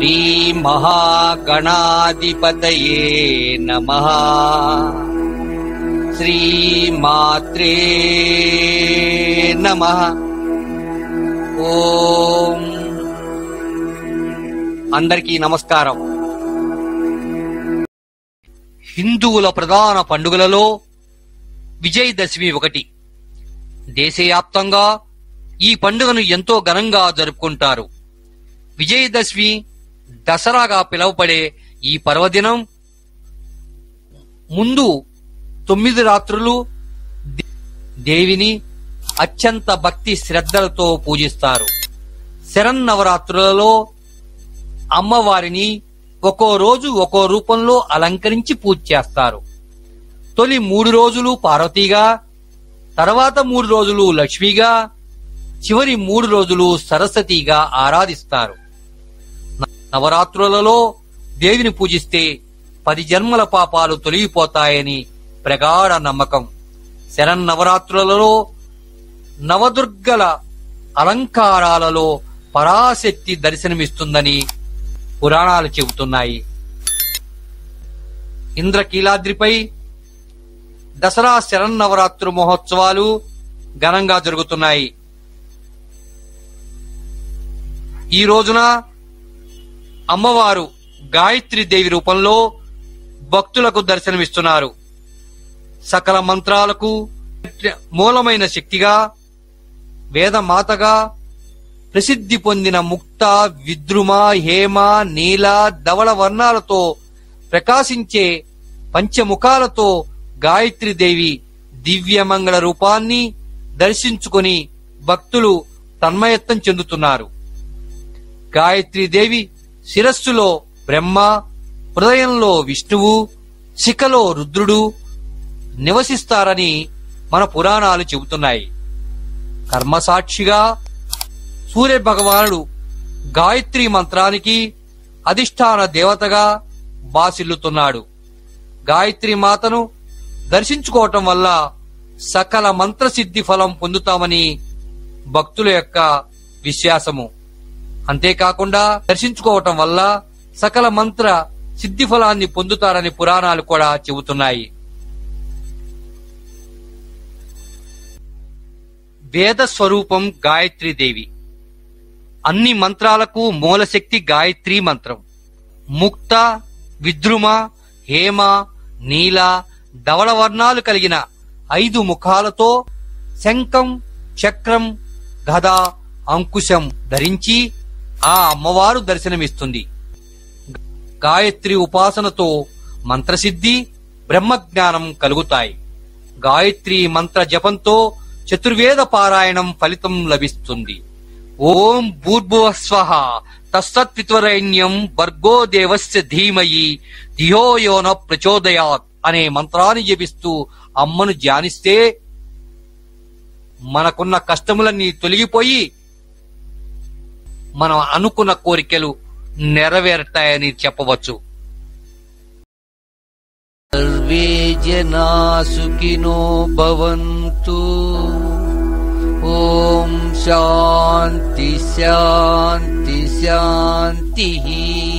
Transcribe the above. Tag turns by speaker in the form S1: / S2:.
S1: శ్రీ మహాగణాధిపతయే నమ శ్రీమాత్రే నమ ఓం అందరికీ నమస్కారం హిందువుల ప్రధాన పండుగలలో విజయదశమి ఒకటి దేశవ్యాప్తంగా ఈ పండుగను ఎంతో ఘనంగా జరుపుకుంటారు విజయదశమి దసరాగా పిలువబడే ఈ పర్వదినం ముందు తొమ్మిది రాత్రులు దే- దేవిని అత్యంత భక్తి శ్రద్ధలతో పూజిస్తారు శరన్నవరాత్రులలో అమ్మవారిని ఒక్కో రోజు ఒక్కో రూపంలో అలంకరించి పూజ చేస్తారు తొలి మూడు రోజులు పార్వతీగా తర్వాత మూడు రోజులు లక్ష్మిగా చివరి మూడు రోజులు సరస్వతిగా ఆరాధిస్తారు న- నవరాత్రులలో దేవిని పూజిస్తే పది జన్మల పాపాలు తొలగిపోతాయని ప్రగాఢ నమ్మకం శరన్నవరాత్రులలో నవదుర్గల అలంకారాలలో పరాశక్తి దర్శనమిస్తుందని పురాణాలు చెబుతున్నాయి ఇంద్రకీలాద్రిపై దసరా శరన్నవరాత్రు మహోత్సవాలు ఘనంగా జరుగుతున్నాయి ఈ రోజున అమ్మవారు గాయత్రి దేవి రూపంలో భక్తులకు దర్శనమిస్తున్నారు సకల మంత్రాలకు మూలమైన శక్తిగా వేదమాతగా ప్రసిద్ధి పొందిన ముక్త విద్రుమ హేమ నీల ధవళ వర్ణాలతో ప్రకాశించే పంచముఖాలతో గాయత్రీదేవి దివ్యమంగళ రూపాన్ని దర్శించుకొని భక్తులు తన్మయత్వం చెందుతున్నారు గాయత్రీదేవి శిరస్సులో బ్రహ్మ హృదయంలో విష్ణువు శిఖలో రుద్రుడు నివసిస్తారని మన పురాణాలు చెబుతున్నాయి కర్మసాక్షిగా సూర్య భగవానుడు గాయత్రి మంత్రానికి అధిష్టాన దేవతగా బాసిల్లుతున్నాడు గాయత్రి మాతను దర్శించుకోవటం వల్ల సకల మంత్రసిద్ధి ఫలం పొందుతామని భక్తుల యొక్క విశ్వాసము అంతేకాకుండా దర్శించుకోవటం వల్ల సకల మంత్ర సిద్ధి ఫలాన్ని పొందుతారని పురాణాలు కూడా చెబుతున్నాయి వేద స్వరూపం గాయత్రీదేవి అన్ని మంత్రాలకు మూలశక్తి గాయత్రీ మంత్రం ముక్త విద్రుమ హేమ నీల ధవళ వర్ణాలు కలిగిన ఐదు ముఖాలతో శంఖం చక్రం గద అంకుశం ధరించి ఆ అమ్మవారు దర్శనమిస్తుంది గాయత్రి ఉపాసనతో మంత్రసిద్ధి బ్రహ్మజ్ఞానం కలుగుతాయి గాయత్రి మంత్ర జపంతో చతుర్వేద పారాయణం ఫలితం లభిస్తుంది ఓం భూర్భువస్వః తస్సత్విత్వరైన్యం భర్గో దేవస్య ధీమయి ధియో యోన ప్రచోదయాత్ అనే మంత్రాన్ని జపిస్తూ అమ్మను ధ్యానిస్తే మనకున్న కష్టములన్నీ తొలగిపోయి మనం అనుకున్న కోరికలు నెరవేరుతాయని చెప్పవచ్చు సర్వే జనా సుఖినో భవంతు ఓం శాంతి శాంతి శాంతి